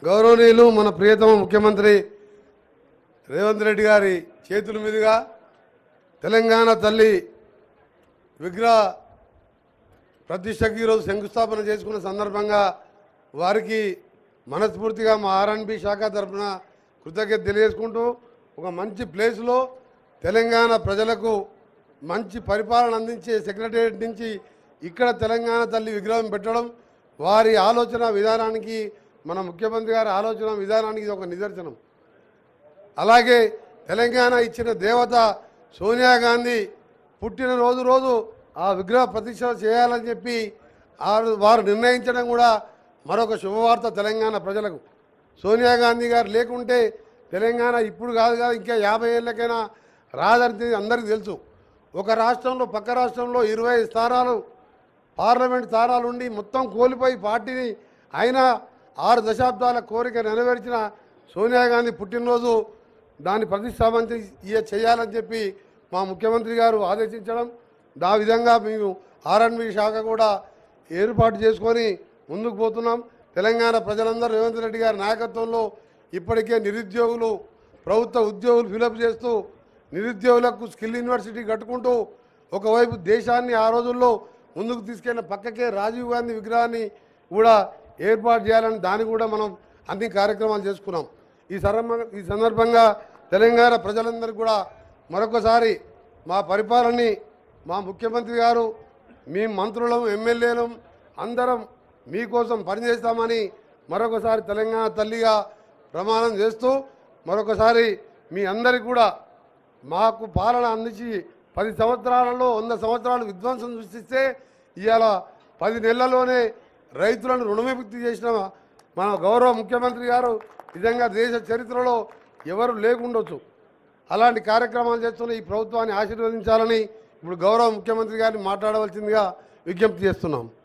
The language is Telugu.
గౌరవనీయులు మన ప్రియతమ ముఖ్యమంత్రి రేవంత్ రెడ్డి గారి చేతుల మీదుగా తెలంగాణ తల్లి విగ్రహ ప్రతిష్టకి ఈరోజు శంకుస్థాపన చేసుకున్న సందర్భంగా వారికి మనస్ఫూర్తిగా మా ఆర్ఎన్బి శాఖ తరఫున కృతజ్ఞత తెలియజేసుకుంటూ ఒక మంచి ప్లేస్లో తెలంగాణ ప్రజలకు మంచి పరిపాలన అందించే సెక్రటేరియట్ నుంచి ఇక్కడ తెలంగాణ తల్లి విగ్రహం పెట్టడం వారి ఆలోచన విధానానికి మన ముఖ్యమంత్రి గారి ఆలోచన విధానానికి ఇది ఒక నిదర్శనం అలాగే తెలంగాణ ఇచ్చిన దేవత సోనియా గాంధీ పుట్టినరోజు రోజు ఆ విగ్రహ ప్రతిష్ట చేయాలని చెప్పి ఆరు- వారు నిర్ణయించడం కూడా మరొక శుభవార్త తెలంగాణ ప్రజలకు సోనియా గాంధీ గారు లేకుంటే తెలంగాణ ఇప్పుడు కాదు కాదు ఇంకా యాభై ఏళ్ళకైనా రాదని అందరికీ తెలుసు ఒక రాష్ట్రంలో పక్క రాష్ట్రంలో ఇరవై స్థానాలు పార్లమెంట్ స్థానాలు ఉండి మొత్తం కోల్పోయి పార్టీని అయినా ఆరు దశాబ్దాల కోరిక నెరవేర్చిన సోనియా గాంధీ పుట్టినరోజు దాన్ని ప్రతిష్టాపన ఇయ చేయాలని చెప్పి మా ముఖ్యమంత్రి గారు ఆదేశించడం దా విధంగా మేము ఆర్ఎన్బి శాఖ కూడా ఏర్పాటు చేసుకొని ముందుకు పోతున్నాం తెలంగాణ ప్రజలందరూ రేవంత్ రెడ్డి గారి నాయకత్వంలో ఇప్పటికే నిరుద్యోగులు ప్రభుత్వ ఉద్యోగులు ఫిలప్ చేస్తూ నిరుద్యోగులకు స్కిల్ యూనివర్సిటీ కట్టుకుంటూ ఒకవైపు దేశాన్ని ఆ రోజుల్లో ముందుకు తీసుకెళ్ళిన పక్కకే రాజీవ్ గాంధీ విగ్రహాన్ని కూడా ఏర్పాటు చేయాలని దాన్ని కూడా మనం అన్ని కార్యక్రమాలు చేసుకున్నాం ఈ సరమ ఈ సందర్భంగా తెలంగాణ ప్రజలందరికీ కూడా మరొకసారి మా పరిపాలనని మా ముఖ్యమంత్రి గారు మీ మంత్రులం ఎమ్మెల్యేలం అందరం మీకోసం పనిచేస్తామని మరొకసారి తెలంగాణ తల్లిగా ప్రమాణం చేస్తూ మరొకసారి మీ అందరికీ కూడా మాకు పాలన అందించి పది సంవత్సరాలలో వంద సంవత్సరాలు విధ్వంసం సృష్టిస్తే ఇవాళ పది నెలల్లోనే రైతులను రుణవిముక్తి చేసిన మన గౌరవ ముఖ్యమంత్రి గారు నిజంగా దేశ చరిత్రలో ఎవరు లేకుండొచ్చు అలాంటి కార్యక్రమాలు చేస్తున్న ఈ ప్రభుత్వాన్ని ఆశీర్వదించాలని ఇప్పుడు గౌరవ ముఖ్యమంత్రి గారిని మాట్లాడవలసిందిగా విజ్ఞప్తి చేస్తున్నాం